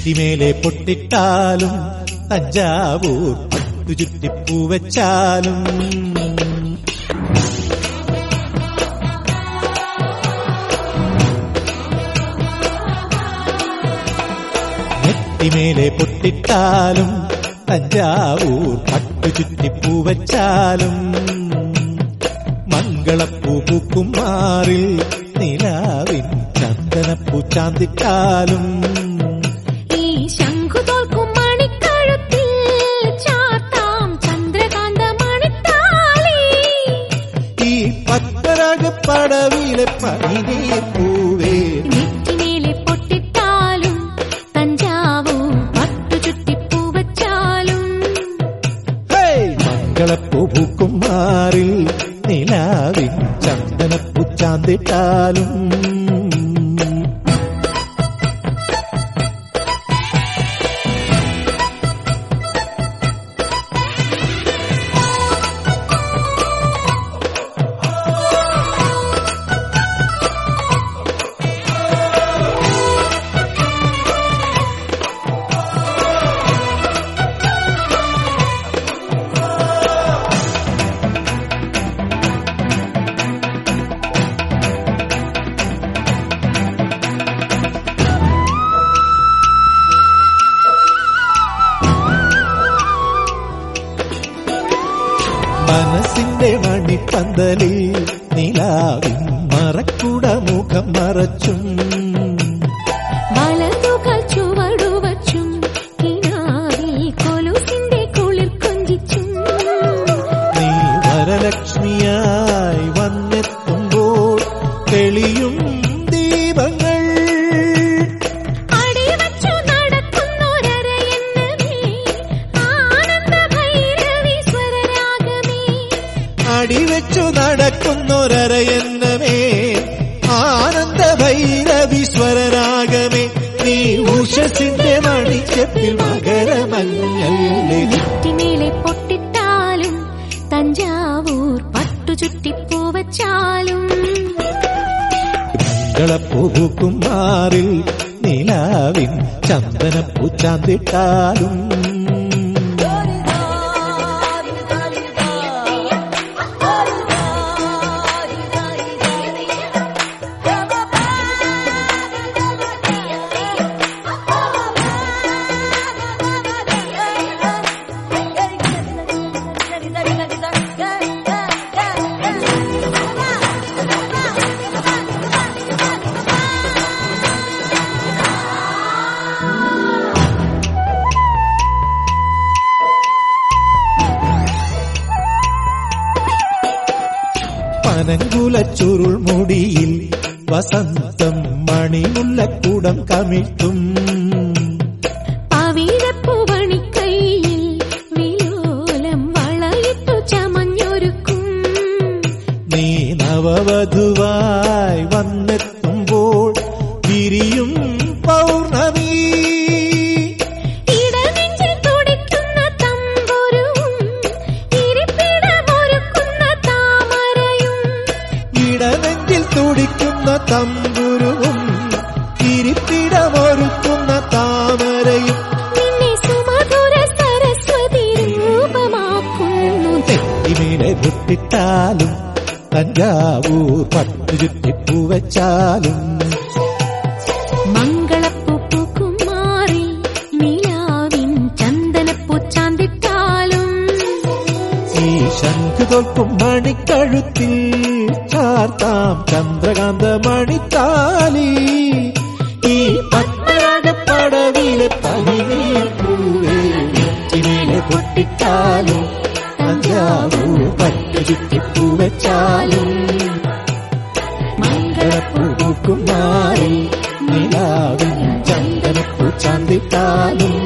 നെറ്റിമേലെ പൊട്ടിട്ടാലും തഞ്ചാവൂർ പട്ടു ചുറ്റിപ്പൂ വെച്ചാലും നെറ്റിമേലെ പൊട്ടിട്ടാലും തഞ്ചാവൂർ പട്ടു ചുറ്റിപ്പൂ വെച്ചാലും മംഗളപ്പൂ പൂക്കും മാറിൽ നിലാവിൻ ചന്ദനപ്പൂ ചാന്തിട്ടാലും ഈ ശംഖു തോൽക്കും മണിക്കഴുത്തിൽ ചാർത്താം ചന്ദ്രകാന്ത മണിത്താലി ഈ പത്തരകപ്പടവിലെ പനിനീർ പൂവേ നെറ്റിമേലെ പൊട്ടിട്ടാലും തഞ്ചാവൂർ പട്ടു ചുറ്റിപ്പൂ വച്ചാലും ഹേയ്! മംഗളപ്പൂ പൂക്കും മാറിൽ നിലാവിൻ ചന്ദനപ്പൂ ചാന്തിട്ടാലും മനസ്സിന്റെ മണിപ്പന്തലിൽ നിലാവിൻ മറക്കുട മുഖം മറച്ചും വലതുകാൽ ചുവടുവച്ചും കിനാവിൽ കൊലുസിന്റെ കുളിർ കൊഞ്ചിച്ചും നീ വരലക്ഷ്മിയായി വന്നെത്തുമ്പോൾ തെളിയും ദീപങ്ങൾ അടിവച്ചു നടക്കുന്നൊരരയെന്നമേ ആനന്ദ ഭൈരവി സ്വരരാഗമേ അടിവെച്ചു നടക്കുന്നൊരരയന്നമേ ആനന്ദ ഭൈരവീശ്വരരാഗമേ നീ ഉഷസിന്റെ മണിച്ചപ്പിൽ മകരമഞ്ഞല്ലേ നെറ്റിമേലെ പൊട്ടിട്ടാലും തഞ്ചാവൂർ പട്ടു ചുറ്റിപ്പൂ വച്ചാലും മംഗളപ്പൂക്കും മാറിൽ നിലാവിൻ ചന്ദനപ്പൂ ചാന്തിട്ടാലും പനങ്കുല ചുരുൾ മുടിയിൽ വസന്തം മണിമുല്ലക്കൂടം കമിഴ്ത്തും പവിഴപ്പൂവണിക്കൈയിൽ വിലോലം വളയിട്ടു ചമഞ്ഞൊരുക്കും നീ നവവധുവായി വന്നെത്തുമ്പോൾ വിരിയും പൗർണമി ഇടനെഞ്ചിൽ തുടിക്കുന്ന തമ്പുരുവും ഇരിപ്പിടമൊരുക്കുന്ന താമരയും ഇടനെഞ്ചിൽ തുടിക്കുന്ന തമ്പുരുവും ഇരിപ്പിടമൊരുക്കുന്ന താമരയും നിന്നെ സുമധുര സരസ്വതി രൂപമാക്കുന്നു തെറ്റിമീനെ മുട്ടിട്ടാലും തഞ്ചാവൂർ പട്ടു ചുറ്റിപ്പൂ വെച്ചാലും മംഗളപ്പൂപ്പൂക്കും മാറി നിലാവിൻ ചന്ദനപ്പൂ ചാന്തിട്ടാലും ഈ ശംഖ് തോൽക്കും മണിക്കഴുത്തിൽ ചാർത്താം ചന്ദ്രകാന്ത മണിത്താലി ഈ പത്മരാഗപ്പടവിലെ പനിനീർപ്പൂവേ പൊട്ടിട്ടാലും തഞ്ചാവൂർ പട്ടു ചുറ്റിപ്പൂ വെച്ചാലും മംഗളപ്പൂക്കും മാറി നിലാവിൻ ചന്ദനപ്പൂ ചാന്തിട്ടാലും